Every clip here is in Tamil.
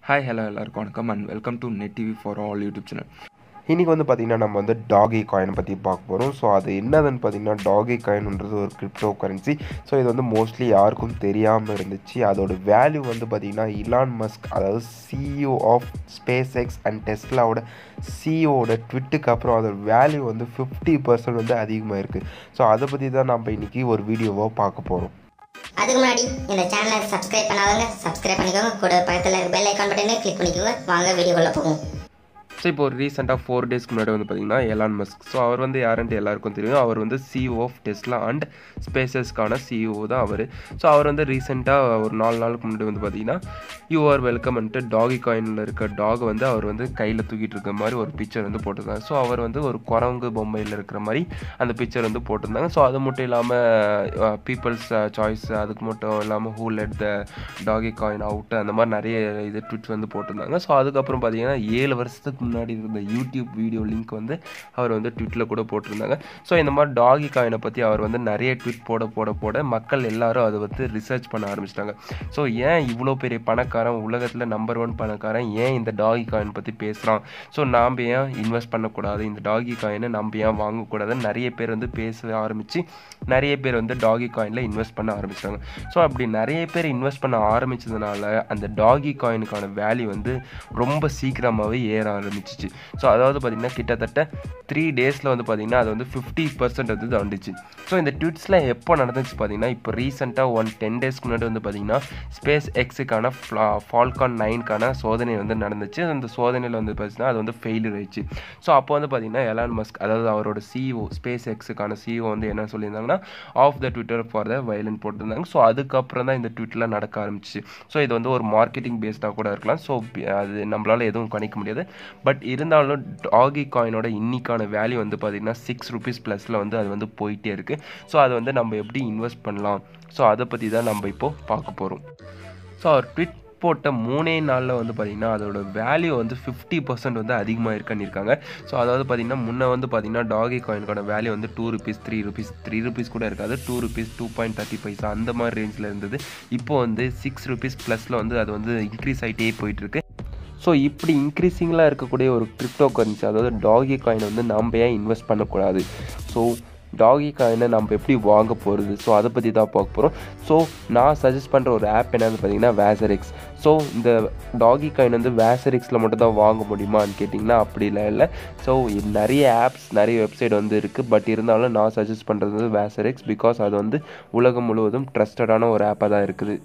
ஹாய் ஹலோ எல்லாருக்கும் வணக்கம் and welcome to net TV for all YouTube channel இன்றைக்கி வந்து பார்த்திங்கன்னா நம்ம வந்து டாகி காயினை பற்றி பார்க்க போகிறோம் ஸோ அது என்னதுன்னு பார்த்தீங்கன்னா டாகி காயின்ன்றது ஒரு கிரிப்டோ கரன்சி ஸோ இது வந்து மோஸ்ட்லி யாருக்கும் தெரியாமல் இருந்துச்சு அதோட வேல்யூ வந்து பார்த்திங்கன்னா இலான் மஸ்க் அதாவது CEO of Space X and டெஸ்லாவோட சிஇஓட ட்விட்டுக்கு அப்புறம் அதோட வேல்யூ வந்து ஃபிஃப்டி பர்சன்ட் வந்து அதிகமாக இருக்குது ஸோ அதை பற்றி தான் நம்ம இன்றைக்கி ஒரு வீடியோவாக பார்க்க போகிறோம் அதுக்கு முன்னாடி இந்த சேனலை சப்ஸ்கிரைப் பண்ணாதவங்க சப்ஸ்கிரைப் பண்ணிக்கோங்க கூட பக்கத்தில் இருக்க பெல் ஐக்கான் பட்டனே கிளிக் பண்ணிக்கோங்க வாங்க வீடியோக்குள்ள போவோம் ஸோ இப்போ ஒரு ரீசெண்டாக ஃபோர் டேஸ்க்கு முன்னாடி வந்து பார்த்தீங்கன்னா எலான் மஸ்க் ஸோ அவர் வந்து யாருன்ட்டு எல்லாருக்கும் தெரியும் அவர் வந்து சிஇஓ ஆஃப் டெஸ்லா அண்ட் ஸ்பேசஸ்க்கான சிஇஓ தான் அவர் ஸோ அவர் வந்து ரீசெண்டாக ஒரு நாலு நாளுக்கு முன்னாடி வந்து பார்த்தீங்கன்னா யூ ஆர் வெல்கம்ன்ட்டு டாகி காயினில் இருக்க டாக் வந்து அவர் வந்து கையில் தூக்கிட்டு இருக்க மாதிரி ஒரு பிக்சர் வந்து போட்டிருந்தாங்க ஸோ அவர் வந்து ஒரு குரங்கு பொம்மையில் இருக்கிற மாதிரி அந்த பிக்சர் வந்து போட்டிருந்தாங்க ஸோ அது மட்டும் இல்லாமல் பீப்புள்ஸ் சாய்ஸ் அதுக்கு மட்டும் இல்லாமல் ஹூ லெட் த டாகி காயின் அவுட் அந்த மாதிரி நிறைய இது ட்விட் வந்து போட்டிருந்தாங்க ஸோ அதுக்கப்புறம் பார்த்தீங்கன்னா ஏழு வருஷத்துக்கு முன்னாடி இருந்த யூடியூப் வீடியோ லிங்க் வந்து அவர் வந்து ட்விட்டில் கூட போட்டிருந்தாங்க ஸோ இந்த மாதிரி டாகி காயினை பற்றி அவர் வந்து நிறைய ட்விட் போட போட போட மக்கள் எல்லாரும் அதை வந்து ரிசர்ச் பண்ண ஆரம்பிச்சிட்டாங்க ஸோ ஏன் இவ்வளோ பெரிய பணக்காரன் உலகத்தில் நம்பர் ஒன் பணக்காரன் ஏன் இந்த டாகி காயின் பற்றி பேசுகிறான் ஸோ நாம் ஏன் இன்வெஸ்ட் பண்ணக்கூடாது இந்த டாகி காயினை நம்ம ஏன் வாங்கக்கூடாதுன்னு நிறைய பேர் வந்து பேச ஆரம்பித்து நிறைய பேர் வந்து டாகி காயினில் இன்வெஸ்ட் பண்ண ஆரம்பிச்சிட்டாங்க ஸோ அப்படி நிறைய பேர் இன்வெஸ்ட் பண்ண ஆரம்பிச்சதுனால அந்த டாகி காயினுக்கான வேல்யூ வந்து ரொம்ப சீக்கிரமாகவே ஏற ஆரம்பிச்சிச்சு ஸோ அதாவது பார்த்திங்கன்னா கிட்டத்தட்ட த்ரீ டேஸில் வந்து பார்த்திங்கன்னா அது வந்து ஃபிஃப்டி பர்சன்ட் வந்து தாண்டிச்சு ஸோ இந்த ட்விட்ஸில் எப்போ நடந்துச்சு பார்த்தீங்கன்னா இப்போ ரீசெண்டாக ஒன் டென் டேஸ்க்கு முன்னாடி வந்து பார்த்திங்கன்னா ஸ்பேஸ் எக்ஸுக்கான ஃபால்கான் நைன்க்கான சோதனை வந்து நடந்துச்சு அந்த சோதனையில் வந்து பார்த்தீங்கன்னா அது வந்து ஃபெயிலியர் ஆயிடுச்சு ஸோ அப்போ வந்து பார்த்திங்கன்னா எலான் மஸ்க் அதாவது அவரோட சிஇஓ ஸ்பேஸ் எக்ஸுக்கான சிஇஓ வந்து என்ன சொல்லியிருந்தாங்கன்னா of the Twitter for the violin போட்டிருந்தாங்க ஸோ அதுக்கப்புறம் தான் இந்த ட்விட்லாம் நடக்க ஆரம்பிச்சு ஸோ இது வந்து ஒரு மார்க்கெட்டிங் பேஸ்டாக கூட இருக்கலாம் ஸோ அது நம்மளால் எதுவும் கணிக்க முடியாது பட் இருந்தாலும் டாகி காயினோட இன்னிக்கான வேல்யூ வந்து பார்த்திங்கன்னா சிக்ஸ் ருபீஸ் ப்ளஸில் வந்து அது வந்து போயிட்டே இருக்குது ஸோ அதை வந்து நம்ம எப்படி இன்வெஸ்ட் பண்ணலாம் ஸோ அதை பற்றி தான் நம்ம இப்போது பார்க்க போகிறோம் ஸோ அவர் ட்விட் போட்ட மூணே நாளில் வந்து பார்த்திங்கன்னா அதோட வேல்யூ வந்து ஃபிஃப்டி பர்சன்ட் வந்து அதிகமாக இருக்குன்னு இருக்காங்க ஸோ அதாவது பார்த்திங்கன்னா முன்னே வந்து பார்த்திங்கன்னா டாகி காயினுக்கான வேல்யூ வந்து two rupees three rupees three rupees கூட இருக்காது two rupees two point thirty paisa அந்த மாதிரி ரேஞ்சில் இருந்தது இப்போ வந்து சிக்ஸ் ருபீஸ் ப்ளஸில் வந்து அது வந்து இன்க்ரீஸ் ஆகிட்டே போயிட்டுருக்கு ஸோ இப்படி இன்க்ரீஸிங்காக இருக்கக்கூடிய ஒரு கிரிப்டோ கரன்சி அதாவது டாகி காயின் வந்து நம்ம ஏன் இன்வெஸ்ட் பண்ணக்கூடாது ஸோ டாகி காயினை நம்ம எப்படி வாங்க போகிறது ஸோ அதை பற்றி தான் பார்க்க போகிறோம் ஸோ நான் சஜஸ்ட் பண்ணுற ஒரு ஆப் என்னென்னு பார்த்தீங்கன்னா வேசரிக்ஸ் ஸோ இந்த டாகி காயின் வந்து வேசரிக்ஸில் மட்டும் தான் வாங்க முடியுமான்னு கேட்டிங்கன்னா அப்படிலாம் இல்லை ஸோ நிறைய ஆப்ஸ் நிறைய வெப்சைட் வந்து இருக்குது பட் இருந்தாலும் நான் சஜஸ்ட் பண்ணுறது வந்து வேசரிக்ஸ் பிகாஸ் அது வந்து உலகம் முழுவதும் ட்ரஸ்டடான ஒரு ஆப்பாக தான் இருக்குது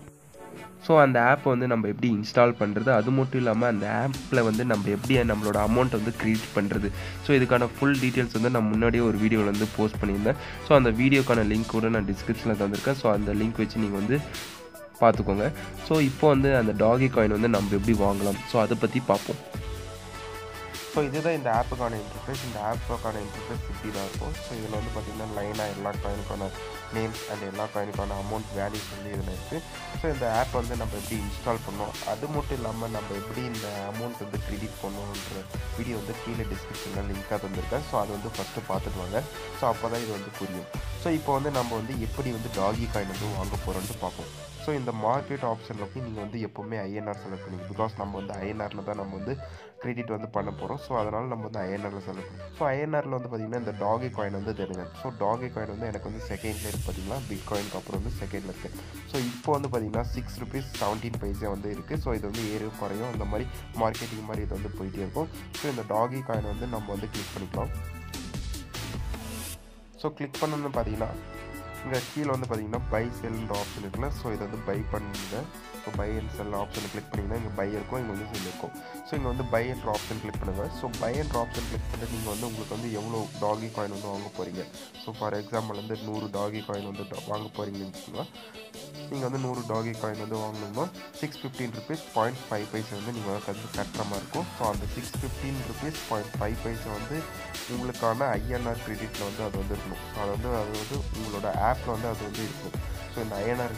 ஸோ அந்த ஆப் வந்து நம்ம எப்படி இன்ஸ்டால் பண்ணுறது அது மட்டும் இல்லாமல் அந்த ஆப்பில் வந்து நம்ம எப்படி நம்மளோட அமௌண்ட் வந்து க்ரியேட் பண்ணுறது ஸோ இதுக்கான ஃபுல் டீட்டெயில்ஸ் வந்து நான் முன்னாடியே ஒரு வீடியோவில் வந்து போஸ்ட் பண்ணியிருந்தேன் ஸோ அந்த வீடியோக்கான லிங்க் கூட நான் டிஸ்கிரிப்ஷனில் தந்திருக்கேன் ஸோ அந்த லிங்க் வச்சு நீங்கள் வந்து பார்த்துக்கோங்க ஸோ இப்போ வந்து அந்த டாகி காயின் வந்து நம்ம எப்படி வாங்கலாம் ஸோ அதை பற்றி பார்ப்போம் ஸோ இதுதான் இந்த ஆப்புக்கான இன்டர்ஃபேஸ் இந்த ஆப்புக்கான இன்டர்ஃபேஸ் இப்படி தான் இருக்கும் ஸோ இதில் வந்து பார்த்திங்கன்னா லைனாக எல்லா காயினுக்கான நேம்ஸ் அண்ட் எல்லா காயினுக்கான அமௌண்ட் வேல்யூஸ் வந்து இதில் இருக்குது ஸோ இந்த ஆப் வந்து நம்ம எப்படி இன்ஸ்டால் பண்ணோம் அது மட்டும் இல்லாமல் நம்ம எப்படி இந்த அமௌண்ட் வந்து கிரெடிட் பண்ணணுன்ற வீடியோ வந்து கீழே டிஸ்கிரிப்ஷனில் லிங்காக தந்திருக்கேன் ஸோ அது வந்து ஃபஸ்ட்டு பார்த்துட்டு வாங்க ஸோ அப்போ தான் இது வந்து புரியும் ஸோ இப்போ வந்து நம்ம வந்து எப்படி வந்து டாகி காயின் வந்து வாங்க போகிறோன்ட்டு பார்ப்போம் ஸோ இந்த மார்க்கெட் ஆப்ஷனில் போய் நீங்கள் வந்து எப்போவுமே ஐஎன்ஆர் செலக்ட் பண்ணிங்க பிகாஸ் நம்ம வந்து ஐஎன்ஆரில் தான் நம்ம வந்து கிரெடிட் வந்து பண்ண போகிறோம் ஸோ அதனால் நம்ம வந்து ஐஎன்ஆரில் செலக்ட் பண்ணுவோம் ஸோ ஐஎன்ஆரில் வந்து பார்த்திங்கன்னா இந்த டாகி காயின் வந்து தெரியுங்க ஸோ டாகி காயின் வந்து எனக்கு வந்து செகண்டில் இருக்குது பார்த்தீங்கன்னா பிட் காயினுக்கு அப்புறம் வந்து செகண்டில் இருக்குது ஸோ இப்போ வந்து பார்த்திங்கன்னா சிக்ஸ் ருபீஸ் செவன்டீன் பைசா வந்து இருக்குது ஸோ இது வந்து ஏறு குறையும் அந்த மாதிரி மார்க்கெட்டிங் மாதிரி இது வந்து போயிட்டே இருக்கும் ஸோ இந்த டாகி காயின் வந்து நம்ம வந்து கிளிக் பண்ணிக்கலாம் ஸோ கிளிக் பண்ணணும்னு பார்த்தீங்கன்னா இங்கே கீழே வந்து பார்த்தீங்கன்னா பை செல்ன்ற ஆப்ஷன் இருக்குல்ல ஸோ இதை வந்து பை பண்ணுங்க ஸோ பை அண்ட் செல் ஆப்ஷனை கிளிக் பண்ணிங்கன்னா இங்கே பை இருக்கும் இங்கே வந்து செல் இருக்கும் ஸோ இங்கே வந்து பை என்ற ஆப்ஷன் கிளிக் பண்ணுங்கள் ஸோ பை என்ற ஆப்ஷன் கிளிக் பண்ணிட்டு நீங்கள் வந்து உங்களுக்கு வந்து எவ்வளோ டாகி காயின் வந்து வாங்க போகிறீங்க ஸோ ஃபார் எக்ஸாம்பிள் வந்து நூறு டாகி காயின் வந்து வாங்க போகிறீங்கன்னு சொன்னால் நீங்கள் வந்து நூறு டாகி காயின் வந்து வாங்கணும்னா six fifteen rupees point five paisa வந்து நீங்கள் வந்து கட்டுற மாதிரி இருக்கும் ஸோ அந்த six fifteen rupees point five paisa வந்து உங்களுக்கான ஐஎன்ஆர் கிரெடிட்டில் வந்து அது வந்து இருக்கணும் ஸோ அது வந்து அது வந்து உங்களோட ஆப்பில் வந்து அது வந்து இருக்கும் ஸோ இந்த ஐஎன்ஆர் இருக்குல்ல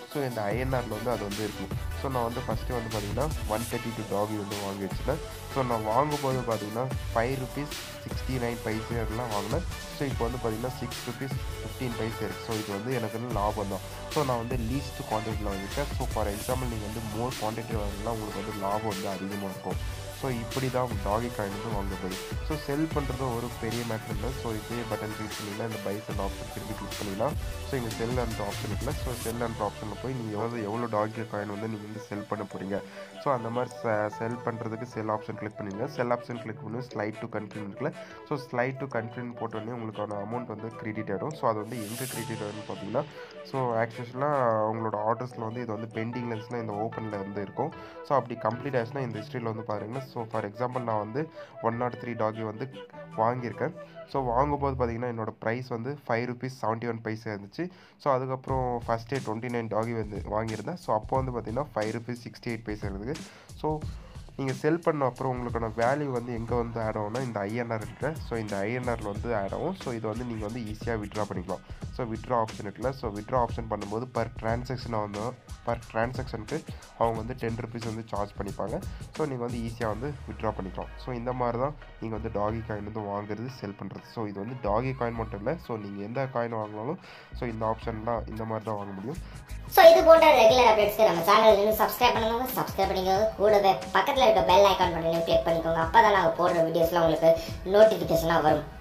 ஸோ இந்த ஐஎன்ஆரில் வந்து அது வந்து இருக்கும் ஸோ நான் வந்து ஃபஸ்ட்டு வந்து பார்த்தீங்கன்னா ஒன் தேர்ட்டி டூ டாகி வந்து வாங்கி வச்சுட்டேன் ஸோ நான் வாங்கும்போது பார்த்தீங்கன்னா five rupees sixty nine paise எல்லாம் வாங்கினேன் ஸோ இப்போ வந்து பார்த்தீங்கன்னா சிக்ஸ் ருபீஸ் ஃபிஃப்டீன் பைசே இருக்குது ஸோ இது வந்து எனக்கு வந்து லாபம் தான் ஸோ நான் வந்து லீஸ்ட் குவான்டிட்டியில் வாங்கிட்டேன் ஸோ ஃபார் எக்ஸாம்பிள் நீங்கள் வந்து மோர் குவான்டிட்டி வாங்கினா உங்களுக்கு வந்து லாபம் வந்து அதிகமாக இருக்கும் ஸோ இப்படி தான் டாகி காயின் வந்து வாங்குறது ஸோ செல் பண்ணுறது ஒரு பெரிய மேட்டர் இல்லை ஸோ இதே பட்டன் கிளிக் பண்ணிங்கன்னா இந்த பைஸ் அண்ட் ஆப்ஷன் திருப்பி கிளிக் பண்ணிங்கன்னா ஸோ இங்கே செல் அண்ட் ஆப்ஷன் இருக்குல்ல ஸோ செல் அண்ட் ஆப்ஷனில் போய் நீங்கள் எவ்வளோ எவ்வளோ டாகி காயின் வந்து நீங்கள் வந்து செல் பண்ண போகிறீங்க ஸோ அந்த மாதிரி செல் பண்ணுறதுக்கு செல் ஆப்ஷன் கிளிக் பண்ணுங்க செல் ஆப்ஷன் கிளிக் பண்ணி ஸ்லைட் டு கன்ஃபின் இருக்குல்ல ஸோ ஸ்லைட் டு கன்ஃபின் போட்டோடனே உங்களுக்கான அமௌண்ட் வந்து கிரெடிட் ஆகிடும் ஸோ அது வந்து எங்கே கிரெடிட் ஆகுதுன்னு பார்த்தீங்கன்னா ஸோ ஆக்சுவலாக உங்களோட ஆர்டர்ஸில் வந்து இது வந்து பெண்டிங் லென்ஸ்னால் இந்த ஓப்பனில் வந்து இருக்கும் ஸோ அப்படி கம்ப்ளீட் ஆச்சுன்னா இந்த ஹிஸ்ட்ரியில் வந்து பாருங்கள் ஸோ ஃபார் எக்ஸாம்பிள் நான் வந்து ஒன் நாட் த்ரீ டாகி வந்து வாங்கியிருக்கேன் ஸோ வாங்கும்போது பார்த்தீங்கன்னா என்னோட ப்ரைஸ் வந்து five rupees seventy one paisa இருந்துச்சு ஸோ அதுக்கப்புறம் ஃபஸ்ட் டே டுவெண்ட்டி நைன் டாகி வந்து வாங்கியிருந்தேன் ஸோ அப்போ வந்து பார்த்தீங்கன்னா five rupees sixty eight paisa இருக்குது ஸோ நீங்கள் செல் பண்ண அப்புறம் உங்களுக்கான வேல்யூ வந்து எங்கே வந்து ஆட் ஆகும்னா இந்த ஐஎன்ஆர் இருக்குல்ல ஸோ இந்த ஐஎன்ஆரில் வந்து ஆட் ஆகும் ஸோ இது வந்து நீங்கள் வந்து ஈஸியாக விட்ரா பண்ணிக்கலாம் ஸோ விட்ரா ஆப்ஷன் இருக்குல்ல ஸோ விட்ரா ஆப்ஷன் பண்ணும்போது பர் டிரான்சாக்ஷனாக வந்து பர் டிரான்சாக்ஷனுக்கு அவங்க வந்து டென் ருபீஸ் வந்து சார்ஜ் பண்ணிப்பாங்க ஸோ நீங்கள் வந்து ஈஸியாக வந்து விட்ரா பண்ணிக்கலாம் ஸோ இந்த மாதிரி தான் நீங்கள் வந்து டாகி காயின் வந்து வாங்குறது செல் பண்ணுறது ஸோ இது வந்து டாகி காயின் மட்டும் இல்லை ஸோ நீங்கள் எந்த காயின் வாங்கினாலும் ஸோ இந்த ஆப்ஷன்லாம் இந்த மாதிரி தான் வாங்க முடியும் ஸோ இது போன்ற ரெகுலர் அப்டேட்ஸ்க்கு நம்ம சேனல் இன்னும் சப்ஸ்கிரைப் பண்ணாங்க சப்ஸ்கிரைப் பண்ணிக்கோங்க கூடவே பக்கத்தில் இருக்க பெல் ஐக்கான் பட்டனையும் கிளிக் பண்ணிக்கோங்க அப்போ தான் நாங்கள் போடுற வீடியோஸ்லாம் உங்களுக்கு நோட்டிஃபிகேஷனாக வரும்